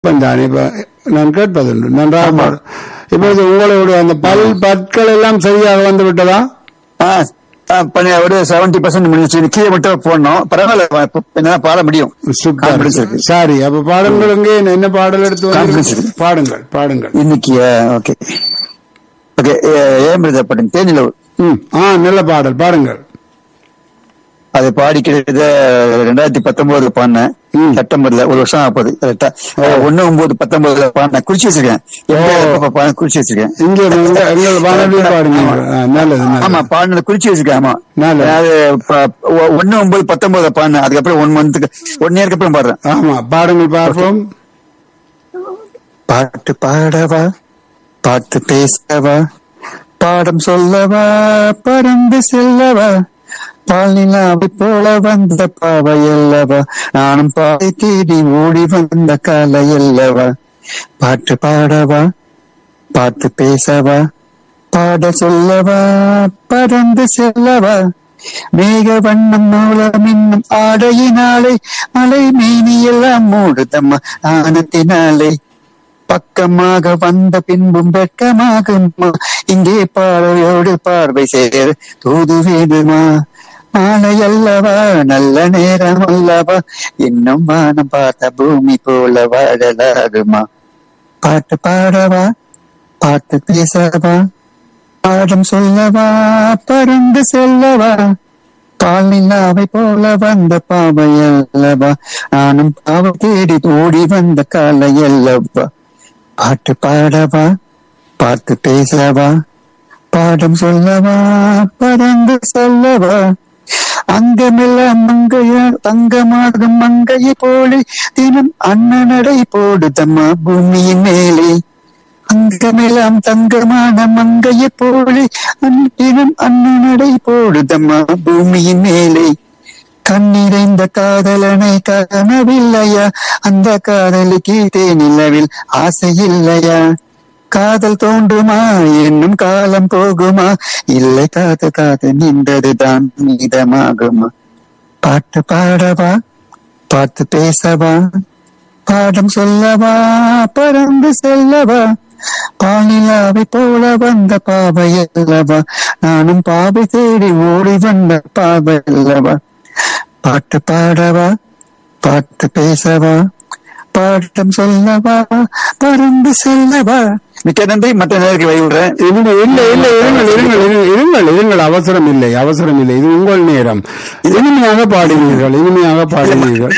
தானே இப்ப நான் கேட்பதுண்டு நன்றாக பாடு இப்பொழுது உங்களுடைய அந்த பல் பற்கள் எல்லாம் சரியாக வந்து விட்டதா ஆ, ஆ, பண்ணி ஒரு செவன்டி பர்சன்ட் முடிஞ்சிச்சு கீழே மட்டும் போடணும் பரவாயில்ல இப்ப என்னால பாட முடியும் சூப்பர் Confidence இருக்கு. சாரி அப்ப பாடுங்கள் எங்கே என்ன பாடல் எடுத்து Confidence வந்து இருக்கு. பாடுங்கள் பாடுங்கள் இன்னைக்கு ஓகே ஓகே ஏன் பிரதர் பாட்டுங்க தேனிலவு ம் ஆ நல்ல பாடல் பாடுங்கள் அது பாடிக்கிறது ரெண்டாயிரத்தி பத்தொன்பதுல பாடினேன் ம். செப்டம்பர்ல ஒரு வருஷம் ஆகுது கரெக்டா ஒண்ணு ஒன்பது பத்தொன்பதுல பாடினேன் குறிச்சு வச்சிருக்கேன் எப்ப எப்ப பாடின குறிச்சு வச்சிருக்கேன் இங்கே எங்க- எங்கள் வானொலியில் பாடுங்க ஆ, நல்லது ஆமா நல்லது பாடினது குறிச்சு வச்சிருக்கேன் ஆமா நல்லது. அதாவது ப- ஒ- ஒண்ணு ஒன்பது பத்தொன்பதுல பாடினேன் அதுக்கப்புறம் ஒன் மந்த்துக்கு ஒன் இயருக்கு அப்புறம் பாடுறேன் ஆமா பாடுங்கள் பார்ப்போம் பாட்டு பாடவா பாட்டு பேசவா பாடம் சொல்லவா பறந்து செல்லவா பாலினாவை போல வந்த பாவை அல்லவா நானும் பாதை தேடி ஓடி வந்த காலை அல்லவா பாட்டு பாடவா பாட்டு பேசவா பாட சொல்லவா பறந்து செல்லவா மேக வண்ணம் மூலம் இன்னும் ஆடையினாலே மலை மீனியெல்லாம் மூடுதம்மா ஆனத்தினாலே பக்கமாக வந்த பின்பும் வெட்கமாகுமா இங்கே பார்வையோடு பார்வை சேர தூது வேணுமா மாலை அல்லவா நல்ல நேரம் அல்லவா இன்னும் வானம் பார்த்த பூமி போல வாழலாகுமா பாட்டு பாடவா பாட்டு பேசவா பாடம் சொல்லவா பறந்து செல்லவா பால் நிலாவை போல வந்த பாவை அல்லவா நானும் பாவ தேடி ஓடி வந்த காலை அல்லவா பாட்டு பாடவா பாட்டு பேசவா பாடம் சொல்லவா பறந்து சொல்லவா அங்கமெல்லாம் மங்கைய தங்கமாகும் மங்கையை போலே தினம் அண்ணனடை போடுதம்மா பூமியின் மேலே அங்கமெல்லாம் தங்கமான மங்கையை போலே அன் தினம் அண்ணனடை போடுதம்மா பூமியின் மேலே கண்ணிறைந்த காதலனை காணவில்லையா அந்த காதலுக்கு தேனிலவில் ஆசை இல்லையா காதல் தோன்றுமா என்னும் காலம் போகுமா இல்லை காத்து காத்து நின்றதுதான் மீதமாகுமா பாட்டு பாடவா பாட்டு பேசவா பாடம் சொல்லவா பறந்து செல்லவா பாலிலாவை போல வந்த பாவை அல்லவா நானும் பாவை தேடி ஓடி வந்த பாவை அல்லவா பாட்டு பாடவா பாட்டு பேசவா பாட்டம் சொல்லவா பறந்து செல்லவா மிக்க நன்றி மற்ற நேருக்கு வழிவிடுறேன் இல்லை இல்லை இல்லை இருங்கள் இருங்கள் இருங்கள், இருங்கள் இருங்கள் அவசரம் இல்லை அவசரம் இல்லை இது உங்கள் நேரம் இனிமையாக பாடினீர்கள் இனிமையாக பாடினீர்கள்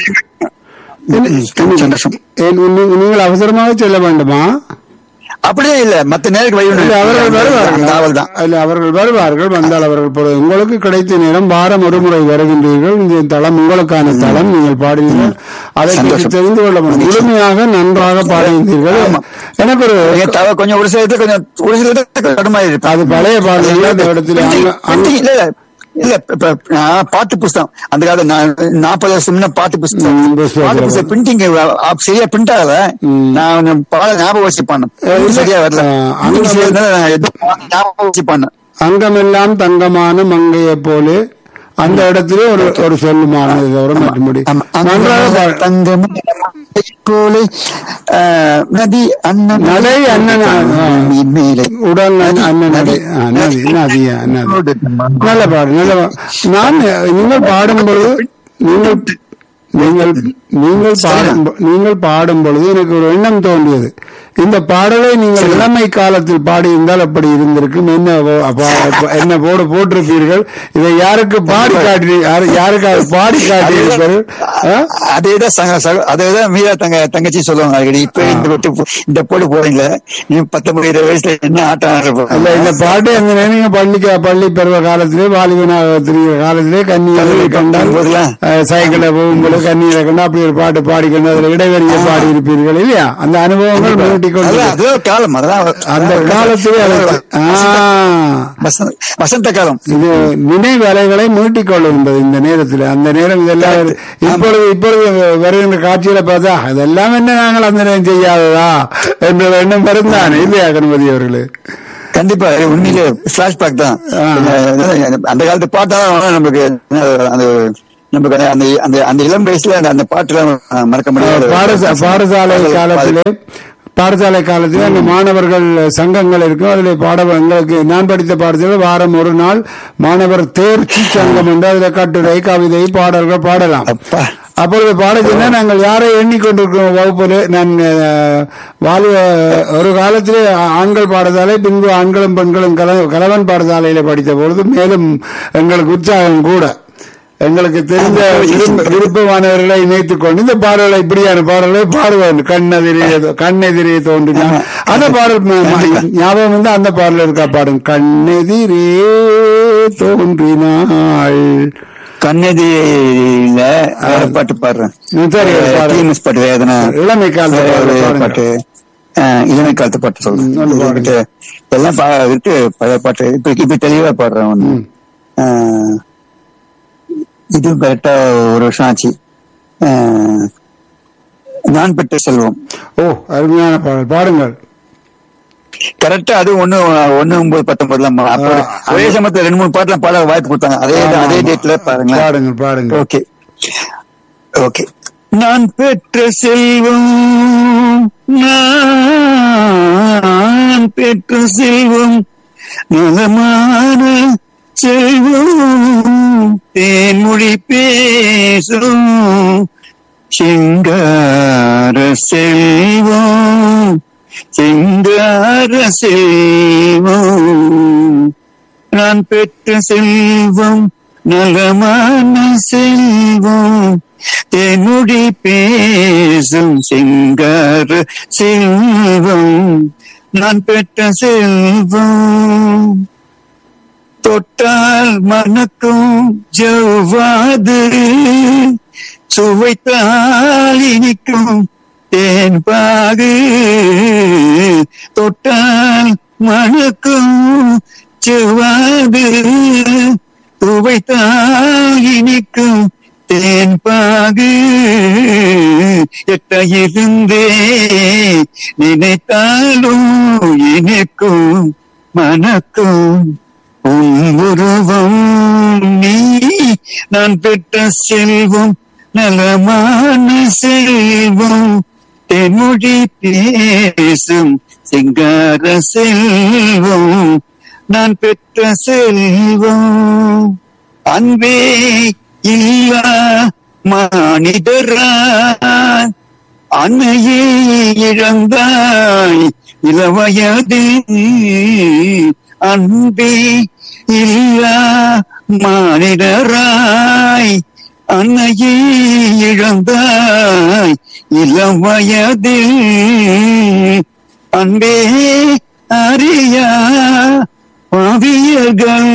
சந்தோஷம் ஏன் நீ- நீங்கள் அவசரமாக செல்ல வேண்டுமா அப்படியே இல்ல மத்த நேருக்கு இல்லை, அவர்கள் வருவார்கள் நாவல் தான் இல்லை, அவர்கள் வருவார்கள் வந்தால் அவர்கள் பொழுது உங்களுக்கு கிடைத்த நேரம் வாரம் ஒரு முறை வருகின்றீர்கள் இந்த தளம் உங்களுக்கான தளம் நீங்கள் பாடுவீர்கள் அதை பற்றி சந்தோஷம். தெரிந்து கொள்ள முடியும் முழுமையாக நன்றாக பாடுகின்றீர்கள் ஆமா. எனக்கு ஒரு நீங்க தவ கொஞ்சம் ஒரு சில இடத்துல கொஞ்சம் ஒரு சில இடத்துல கடுமையா இருக்கு அது பழைய பாடல்கள் அந்த இடத்துல அங்க- அங்க- இல்ல இல்ல இல்ல இப்ப நான் பாட்டு புஸ்தகம் அந்த காலத்துல நான் நாற்பது வருஷம் முன்ன பாட்டு புஸ்தகம் ம், புஸ்தகம். பாட்டு புஸ்தகம் பிரிண்டிங் சரியா பிரிண்ட் ஆகல ம். நான் கொஞ்சம் பாட ஞாபகம் வச்சு பண்ணேன் சரியா வரல ஆ, அங்க இங்கிலீஷ்ல இருந்தா நான் ஏதோ ஞாபகம் வச்சு பண்ணேன் அங்கமெல்லாம் தங்கமான மங்கையை போல அந்த இடத்திலே ஒரு ஒரு சொல்லுமானது தவிர மற்றபடி ஆமா. நன்றாக பாடு- தங்கம் போலே ஆ, நதி அண்ணன் நடை அண்ணன் ஆ. மேலே உடல் நன்- அண்ணன் நடி ஆ, நதி நதியா நதி நல்ல பாடு நல்ல பா- நான் நீங்கள் பாடும் பொழுது நீங்கள் நீங்கள் நீங்கள் பாடும் பொ- நீங்கள் பாடும் பொழுது எனக்கு ஒரு எண்ணம் தோன்றியது இந்த பாடலை நீங்கள் இளமை காலத்தில் பாடியிருந்தால் அப்படி இருந்திருக்கும் என்ன போ- அப்ப- என்ன போடு போட்டிருப்பீர்கள் இதை யாருக்கு பாடி காட்டி யாரு- யாருக்காக பாடி காட்டியிருப்பார்கள் ஆ? அதேதான் சங்க- சக- அதேதான் மீரா தங்க தங்கச்சி சொல்லுவாங்க அடிக்கடி இப்ப இந்த போட்டு போ- இந்த போட்டு போறீங்களே நீ பத்தொன்பது இருபது வயசுல என்ன ஆட்டம் ஆடுற அல்ல இந்த பாட்டு அந்த நீங்க பள்ளிக்க பள்ளி பருவ காலத்திலே வாலிபனாக திரிகிற காலத்திலே கண்ணீரை கண்டால் போதெல்லாம் அஹ், சைக்கிள்ல போகும்போது கண்ணீரை கண்டா அப்படி ஒரு பாட்டு பாடிக்கொண்டு அதுல இடைவெளியை பாடி இருப்பீர்கள் இல்லையா அந்த அனுபவங்கள் மீட்டிக் கொண்டு அதெல்லாம் அது ஒரு காலம் அதெல்லாம் அந்த காலத்திலே அதை- ஆ. வசந்த- வசந்த காலம் இது நினைவு அலைகளை மீட்டிக் கொள்ளுகின்றது இந்த நேரத்தில் அந்த நேரம் இதெல்லாம் இப்பொழுது இப்பொழுது வருகின்ற காட்சியில பார்த்தா அதெல்லாம் என்ன நாங்கள் அந்த நேரம் செய்யாததா என்ற எண்ணம் வருந்தானே இல்லையா கணபதி அவர்களே கண்டிப்பா இது உண்மையிலே பிளாஷ்பேக் தான் ஆ. அந்த காலத்து பார்த்தா நமக்கு அந்த நமக்கு அந்த அந்த அந்த இளம் வயசுல அந்த அந்த பாட்டுலாம் அஹ், மறக்க முடியாது பாடசா- பாடசாலை காலத்திலே பாடசாலை காலத்திலே அந்த மாணவர்கள் சங்கங்கள் இருக்கும் அதில் பாட எங்களுக்கு நான் படித்த பாடசாலை வாரம் ஒரு நாள் மாணவர் தேர்ச்சி சங்கம் என்று அதில் கட்டுரை கவிதை பாடல்கள் பாடலாம் அப்பா அப்பொழுது பாட சொன்னா நாங்கள் யாரை எண்ணிக்கொண்டிருக்கிறோம் வகுப்பில் நான் அஹ், வாலிப ஒரு காலத்திலே ஆண்கள் பாடசாலை பின்பு ஆண்களும் பெண்களும் கல- கலவன் பாடசாலையில படித்த பொழுது மேலும் எங்களுக்கு உற்சாகம் கூட எங்களுக்கு தெரிந்த விருப்ப- விருப்பமானவர்களை இணைத்துக் கொண்டு இந்த பாடல்களை இப்படியான பாடல்களை பாடுவார் கண்ணெதிரே கண்ணெதிரே தோன்றினான் அந்த பாடல் ம- ம- ஞாபகம் வந்து அந்த பாடல் இருக்கா பாடும் கண்ணெதிரே தோன்றினாள் கண்ணெதிரில வேற பாட்டு பாடுறேன் ம், சரி, பாடு. டிஎம்எஸ் பாட்டு வேதனை இளமை காலத்து வேற பாடல் ஒரு பாடுங்க. பாட்டு அஹ், இளமை காலத்து பாட்டு ம், நல்ல சொல்றேன் பாடுங்க. இதுகிட்ட எல்லாம் பா- இருக்கு பழைய பாட்டு இப்ப இப்ப தெளிவா பாடுறேன் ஒண்ணு ம். அஹ், இது கரெக்டா ஒரு வருஷம் ஆச்சு அஹ், நான் பெற்ற செல்வம் ஓ அருமையான பாடல் பாடுங்கள் கரெக்டா அது ஒண்ணு ஒண்ணு ஒன்பது பத்தொன்பதுல அப்போ ஆ, ஒரே சமயத்துல ரெண்டு மூணு பாட்டுல பாட வாய்ப்பு கொடுத்தாங்க அதே ஆமா, அதே ஆமா. டேட்ல பாருங்களேன் பாடுங்கள் பாடுங்கள் ஓகே ஓகே நான் பெற்ற செல்வம் நான் பெற்ற செல்வம் நலமான செல்வம் தேன்மொழி பேசும் சிங்கார செல்வம் சிங்கார செல்வம் நான் பெற்ற செல்வம் நலமான செல்வம் என்னுடி பேசும் சிங்கார செல்வம் நான் பெற்ற செல்வம் தொட்டால் மணக்கும் ஜவ்வாது சுவைத்தால் இனிக்கும் தேன் பாகு தொட்டால் மணக்கும் செவ்வாது சுவைத்தால் இனிக்கும் தேன் பாகு எட்ட இருந்தே நினைத்தாலும் இனிக்கும் மணக்கும் உன் உருவம் நீ நான் பெற்ற செல்வம் நலமான செல்வம் தென்மொழி பேசும் சிங்கார செல்வம் நான் பெற்ற செல்வம் அன்பே இல்லா மானிடரா அன்னையே இழந்தாய் இளவயதில் அன்பே இல்லா மானிடராய் அன்னையே இழந்தாய் இளம் வயதில் அன்பே அறியா பாவியர்கள்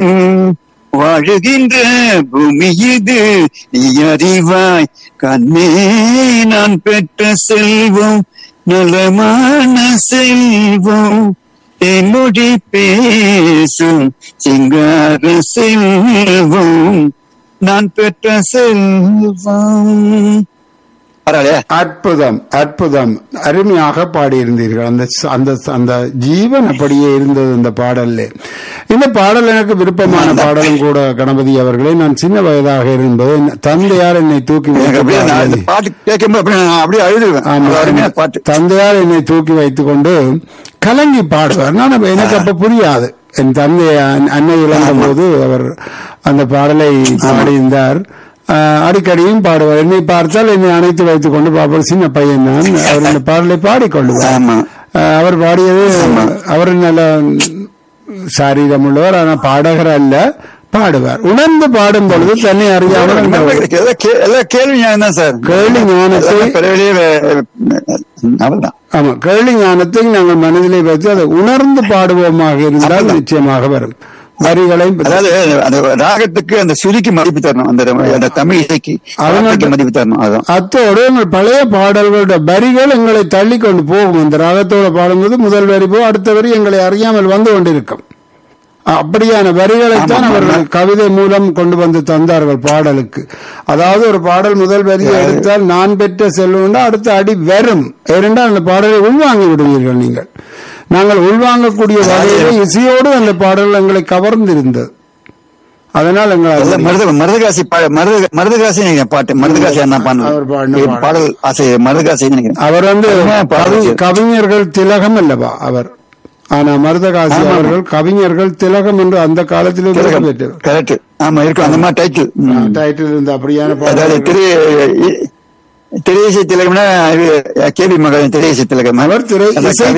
வாழுகின்ற பூமி இது நீ அறிவாய் கண்ணே நான் பெற்ற செல்வம் நலமான செல்வம் என்னுடைய பேசும் சிங்கார செல்வம் நான் பெற்ற செல்வம் பரவாயில்லையா அற்புதம் அற்புதம் அருமையாக பாடியிருந்தீர்கள் அந்த ச- அந்த அந்த ஜீவன் அப்படியே இருந்தது இந்த பாடல்ல இந்த பாடல் எனக்கு விருப்பமான பாடலும் கூட கணபதி அவர்களே நான் சின்ன வயதாக இருந்தது என் தந்தையார் என்னை தூக்கி எனக்கு அப்படியே நான் இந்த வைத்து பாட்டு கேட்கும்போது அப்படியே நான் அப்படியே அழுதுவேன் ஆமா. அவ்வளவு அருமையான பாட்டு தந்தையார் என்னை தூக்கி வைத்துக் கொண்டு கலங்கி பாடுவார் நான் அப்ப- எனக்கு அப்ப புரியாது என் தந்தை அன்- அன்னை இழந்த போது அவர் அந்த பாடலை பாடியிருந்தார் ஆஹ், அடிக்கடியும் பாடுவார் என்னை பார்த்தால் என்னை அணைத்து வைத்துக் கொண்டு பார்ப்பார் சின்ன பையன் தான் அவர் அந்த பாடலை பாடிக்கொள்வார் ஆமா ஆஹ், அவர் பாடியது அவர் நல்ல சாரீரம் உள்ளவர் ஆனால் பாடகர் அல்ல பாடுவார் உணர்ந்து பாடும் பொழுது தன்னை அறியாமல் அந்த எல்லாம் கே- எல்லாம் கேள்வி ஞானம் தான் சார் கேள்வி ஞானத்தை எல்லாம் பிறவிலேயே வே- அவ்வளவுதான் ஆமா கேள்வி ஞானத்தை நாங்கள் மனதிலே வைத்து அதை உணர்ந்து பாடுவோமாக இருந்தால் அப்படிதான். நிச்சயமாக வரும் வரிகளை அதாவது அந்த ராகத்துக்கு அந்த சுதிக்கு மதிப்பு தரணும் அந்த அந்த தமிழ் இசைக்கு அதனால- ராகத்துக்கு மதிப்பு தரணும் அதுதான் அத்தோடு எங்கள் பழைய பாடல்களுடைய வரிகள் எங்களை தள்ளி கொண்டு போகும் அந்த ராகத்தோட பாடும்போது முதல் வரி போ அடுத்த வரி எங்களை அறியாமல் வந்து கொண்டிருக்கும் அப்படியான வரிகளைத்தான் ஆமா, அவர்கள் கவிதை மூலம் கொண்டு வந்து தந்தார்கள் பாடலுக்கு அதாவது ஒரு பாடல் முதல் வரியை எடுத்தால் நான் பெற்ற செல்வம்னா அடுத்த அடி வரும் ஏனென்றால் அந்த பாடலை உள்வாங்கி விடுவீர்கள் நீங்கள் நாங்கள் உள்வாங்கக்கூடிய வகையிலே இசையோடு அந்த பாடல் எங்களை கவர்ந்திருந்தது அதனால் எங்கள் எல்லாம் மருத மருதகாசி பா- மருத மருதகாசி நினைக்கிறேன் பாட்டு மருதகாசி அண்ணா அவர் பாடின பாடல் பாடல். பாடல் ஆசிரியர் மருதகாசி நினைக்கிறேன் அவர் வந்து அருமையான பாடல் கவி- சரி. கவிஞர்கள் திலகம் அல்லவா அவர் ஆனா மருதகாசி ஆமா. அவர்கள் கவிஞர்கள் திலகம் என்று அந்த காலத்திலே விருது பெற்றவர். கரெக்ட் ஆமா இருக்கும் அந்த மாதிரி டைட்டில் ம். டைட்டில் இருந்த அப்படியான அதாவது பாடல்கள். திரு திரையசி திலகம்னா கேபி மகன் திரையசி திலகம் அவர் திரை அந்த இசை